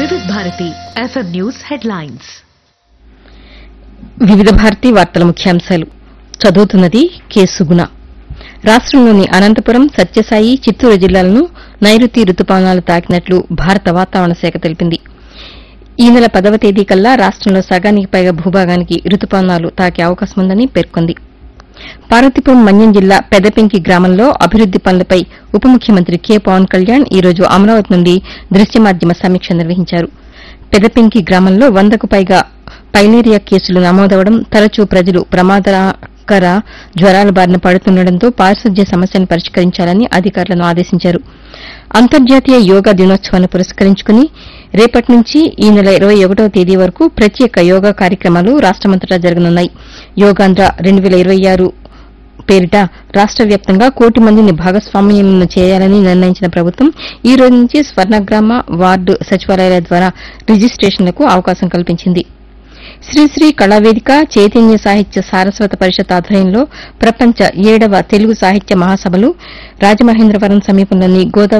వివిధ Bharati FM news headlines వివిధ భారతి వార్తల ముఖ్యాంశాలు చదువుతున్నది కె సుగుణ రాష్టంలోని అనంతపురం సత్యసాయి చిత్తూరు జిల్లాలను నైరుతి రుతుపవనాలు తాకినట్లు భారత వాతావరణ శాఖ తెలిపింది ఈ నెల పదవ తేదీ కల్లా రాష్టంలో సగానికి పైగా భూభాగానికి రుతుపవనాలు తాకే అవకాశం ఉందని పేర్కొంది పార్వతీపురం మన్యం జిల్లా పెదపెంకి గ్రామంలో అభివృద్ది పనులపై ఉప ముఖ్యమంత్రి కె పవన్ కళ్యాణ్ ఈ రోజు అమరావతి నుండి దృశ్య మాధ్యమ సమీక్ష నిర్వహించారు పెదపెంకి గ్రామంలో వందకు పైగా పైలేరియా కేసులు నమోదవడం తరచూ ప్రజలు ప్రమాదకర జ్వరాల బారిన పడుతుండటంతో పారిశుద్ధ్య సమస్యను పరిష్కరించాలని అధికారులను ఆదేశించారు అంతర్జాతీయ యోగా దినోత్సవాన్ని పురస్కరించుకుని రేపటి నుంచి ఈ నెల ఇరవై ఒకటవ తేదీ వరకు ప్రత్యేక యోగా కార్యక్రమాలు రాష్టమంతటా జరగనున్నాయి యోగాంధ్ర రెండు వేల ఇరవై ఆరు పేరిట రాష్ట వ్యాప్తంగా కోటి మందిని భాగస్వామ్యం చేయాలని నిర్ణయించిన ప్రభుత్వం ఈ రోజు నుంచి స్వర్ణగ్రామ వార్డు సచివాలయాల ద్వారా రిజిస్టేషన్లకు అవకాశం కల్పించింది శ్రీశ్రీ కళావేదిక చైతన్య సాహిత్య సారస్వత పరిషత్ ఆధ్వర్యంలో ప్రపంచ ఏడవ తెలుగు సాహిత్య మహాసభలు రాజమహేంద్రవరం సమీపంలోని గోదావరి